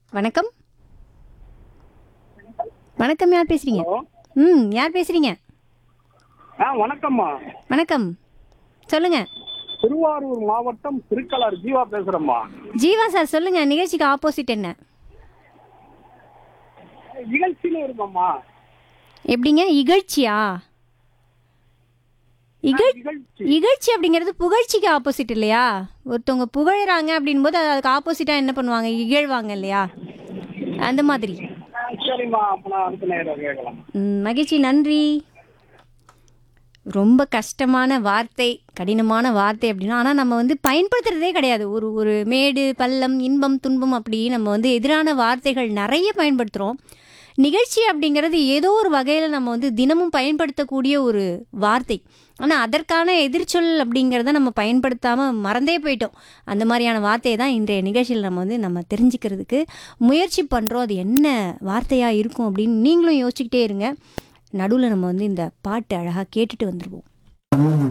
வணக்கம் வணக்கம் யார் பேசுறீங்க ஹலோ ம் யார் பேசுறீங்க ஆ வணக்கம்மா வணக்கம் சொல்லுங்க திருவாரூர் மாவட்டம் திருக்கலார் ஜீவா பேசுறேம்மா ஜீவா சார் சொல்லுங்க நிகழ்ச்சிக்கு ஆப்போசிட் என்ன நிகழ்ச்சின்னு இருக்கும்மா எப்படிங்க இகழ்ச்சியா இகழ் நிகழ்ச்சி இகழ்ச்சி அப்படிங்கிறது புகழ்ச்சிக்கு ஆப்போசிட் இல்லையா ஒருத்தவங்க புகழறாங்க அப்படின் போது அதுக்கு ஆப்போசிட்டா என்ன பண்ணுவாங்க இகழ்வாங்க இல்லையா அந்த மாதிரி ஆ, சரிம்மா அப்ப நான் அடுத்த நேரம் கேட்கலாம் ம், மகிழ்ச்சி நன்றி ரொம்ப கஷ்டமான வார்த்தை கடினமான வார்த்தை அப்படின்னா ஆனால் நம்ம வந்து பயன்படுத்துறதே கிடையாது ஒரு ஒரு மேடு பள்ளம் இன்பம் துன்பம் அப்படி நம்ம வந்து எதிரான வார்த்தைகள் நிறைய பயன்படுத்துகிறோம் நிகழ்ச்சி அப்படிங்கிறது ஏதோ ஒரு வகையில் நம்ம வந்து தினமும் பயன்படுத்தக்கூடிய ஒரு வார்த்தை ஆனால் அதற்கான எதிர்ச்சொல் அப்படிங்கிறத நம்ம பயன்படுத்தாமல் மறந்தே போயிட்டோம் அந்த மாதிரியான வார்த்தையை தான் இன்றைய நிகழ்ச்சியில் நம்ம வந்து நம்ம தெரிஞ்சுக்கிறதுக்கு முயற்சி பண்ணுறோம் அது என்ன வார்த்தையாக இருக்கும் அப்படின்னு நீங்களும் யோசிச்சுக்கிட்டே இருங்க நடுவில் நம்ம வந்து இந்த பாட்டு அழகாக கேட்டுட்டு வந்துடுவோம்